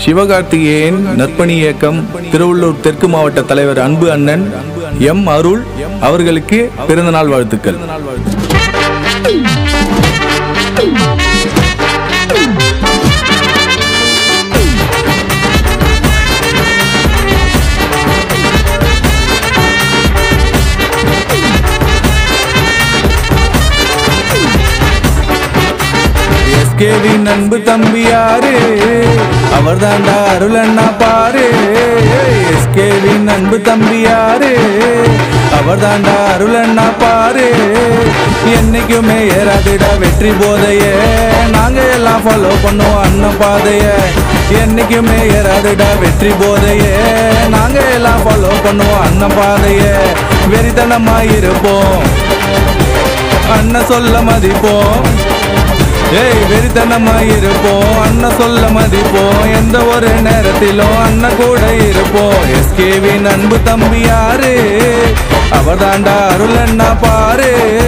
சிவகார்த்திகேயன் நற்பணி இயக்கம் திருவள்ளூர் தெற்கு மாவட்ட தலைவர் அன்பு அண்ணன் எம் அருள் அவர்களுக்கு பிறந்தநாள் வாழ்த்துக்கள் எஸ்கேவின் அன்பு தம்பி யாரு அவர் தாண்டா அருள் அண்ணா பாரு எஸ்கேவின் அன்பு தம்பி யாரு அவர் தாண்டா அருள் அண்ணா பாரு என்னைக்குமே ஏறாதுடா வெற்றி போதைய நாங்க எல்லாம் ஃபாலோ பண்ணுவோம் அண்ணன் பாதைய என்னைக்குமே ஏறாதுடா வெற்றி போதைய நாங்க எல்லாம் ஃபாலோ பண்ணுவோம் அண்ணன் பாதைய வெறித்தனமா இருப்போம் அண்ணன் சொல்ல மதிப்போம் ஏய் வெறித்தனமா இருப்போம் அண்ணன் சொல்ல மதிப்போம் எந்த ஒரு நேரத்திலும் அண்ணன் கூட இருப்போம் எஸ்கேவின் அன்பு தம்பி யாரு அவதாண்டா அருள் அண்ணா பாரு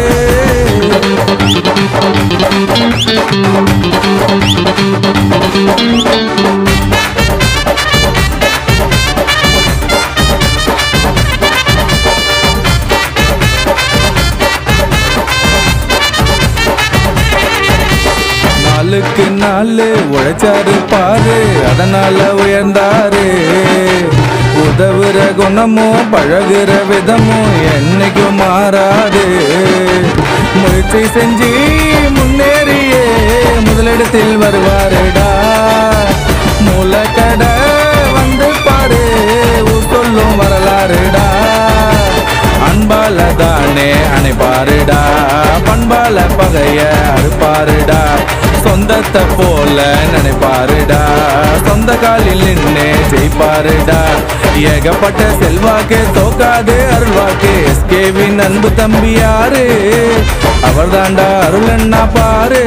நாளுக்கு நாலு உழைச்சாரு பாரு அதனால உயர்ந்தாரு உதவுற குணமும் பழகுற விதமும் என்னைக்கும் மாறாது முயற்சி செஞ்சு முன்னேறியே முதலிடத்தில் வருவாருடா மூலக்கடை வந்து பாரு ஊர் சொல்லும் வரலாறுடா அன்பால தானே அணைப்பாருடா பண்பால பகைய அறுப்பாருடா சொந்தத்தை போல நினைப்பாருடா சொந்த காலில் நின்று ஜெயிப்பாருடா ஏகப்பட்ட செல்வாக்கு தோக்காது அருள்வாக்கு எஸ்கேவின் அன்பு தம்பி யாரு அவர் தாண்டா அருள் அண்ணா பாரு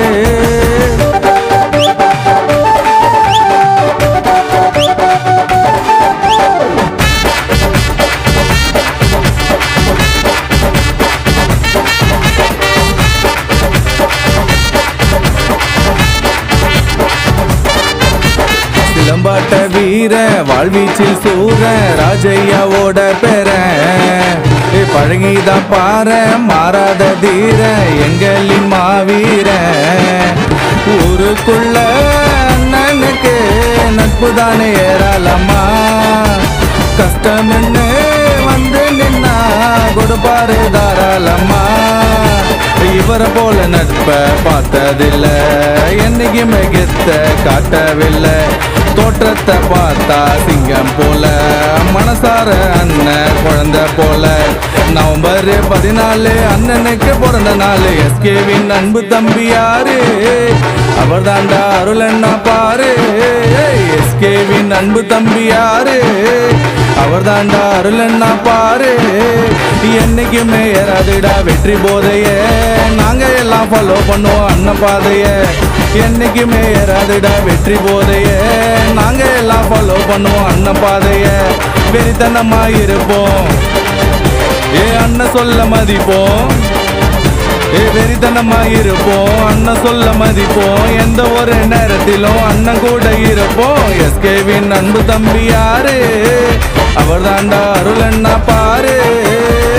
சிலம்பாட்ட வீர வாழ்வீச்சில் சூர ராஜையாவோட பெற பழகிதான் பாற மாறாத தீர எங்களின் மாவீர ஊருக்குள்ள அண்ணனுக்கு நட்பு தானே ஏறாலம்மா கஷ்டம் என்ன வந்து நின்னா கொடுப்பாரு தாராளம்மா இவரை போல நட்ப பார்த்ததில்ல என்னைக்குமே கெத்த காட்டவில்லை தோற்றத்தை பார்த்தா சிங்கம் போல மனசார அண்ணன் குழந்தை போல நவம்பர் பதினாலு அண்ணனுக்கு பிறந்த நாள் எஸ்கேவின் அன்பு தம்பி யாரு அவர் தாண்டா அருள் அண்ணா பாரு எஸ்கேவின் அன்பு தம்பி யாரு அவர் தாண்டா அருள் அண்ணா பாரு என்னைக்குமே ஏறாதுடா வெற்றி போதைய நாங்க எல்லாம் ஃபாலோ பண்ணுவோம் அண்ணன் பாதைய என்னைக்குமே ஏறாதுடா வெற்றி போதைய நாங்க எல்லாம் ஃபாலோ பண்ணுவோம் அண்ணன் பாதைய வெறித்தனமா இருப்போம் ஏ அண்ணன் சொல்ல மதிப்போம் ஏ வெறித்தனமா இருப்போம் அண்ணன் சொல்ல மதிப்போம் எந்த ஒரு நேரத்திலும் அண்ணன் கூட இருப்போம் எஸ்கேவின் அன்பு தம்பி யாரு அவர் தாண்டா அருள் அண்ணா பாரு